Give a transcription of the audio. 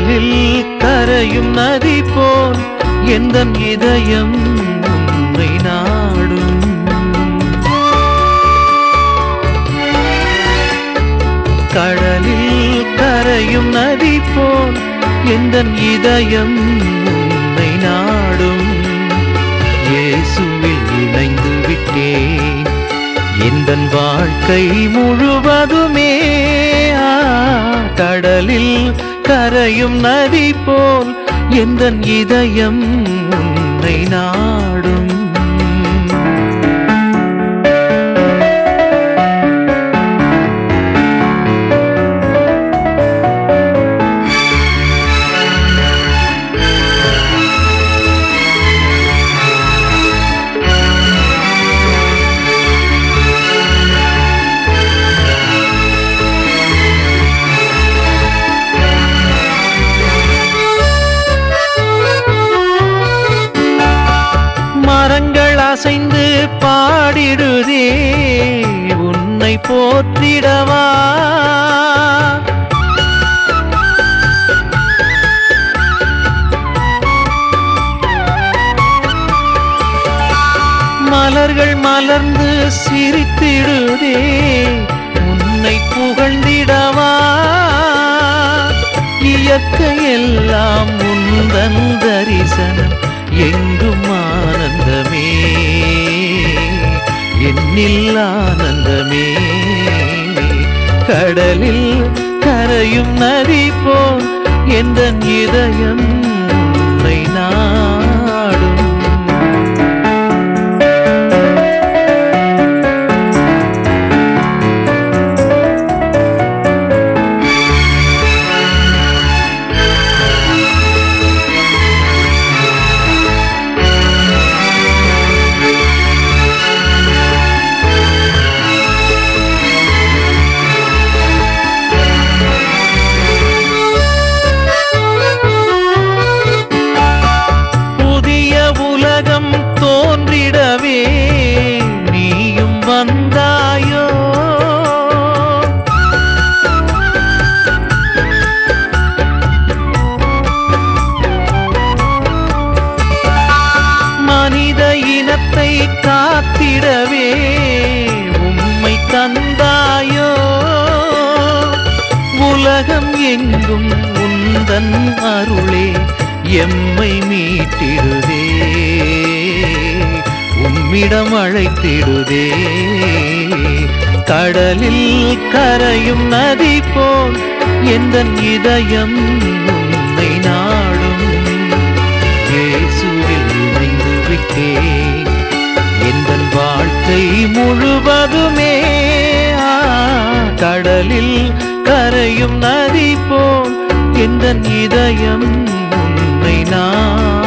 கடலில் கரையும் நதி போல் எந்த இதயம் உன்னை நாடும் கடலில் கரையும் நதி போல் எந்த இதயம் உன்னை நாடும் இயேசுவில் இணைந்து விட்டேன் எந்த வாழ்க்கை முழுவதுமே ஆ, கடலில் கரையும் நதி போல் எந்த இதயம் உன்னை நாடும் மரங்கள் அசைந்து பாடிடுதே உன்னை போற்றிடவா மலர்கள் மலர்ந்து சிரித்திடுதே உன்னை புகழ்ந்திடவா இயற்கையெல்லாம் உந்தன் தரிசனம் எங்கும் ஆனந்தமே என்னில் ஆனந்தமே கடலில் கரையும் நதி போல் எந்த இதயம் உன்னை நாடும் புதிய உலகம் தோன்றிடவே நீயும் வந்தாயோ மனித இனத்தை காத்திடவே உம்மை தந்தாயோ உலகம் எங்கும் உந்தன் அருளே எம்மை மீட்டிடுதே உம்மிடம் அழைத்திடுதே கடலில் கரையும் நதி போல் எந்த இதயம் உன்னை நாடும் இயேசுவில் இணைந்து விட்டேன் எந்த வாழ்க்கை முழுவதுமே ஆ, கடலில் கரையும் நதி போல் எந்த இதயம் உன்னை நான்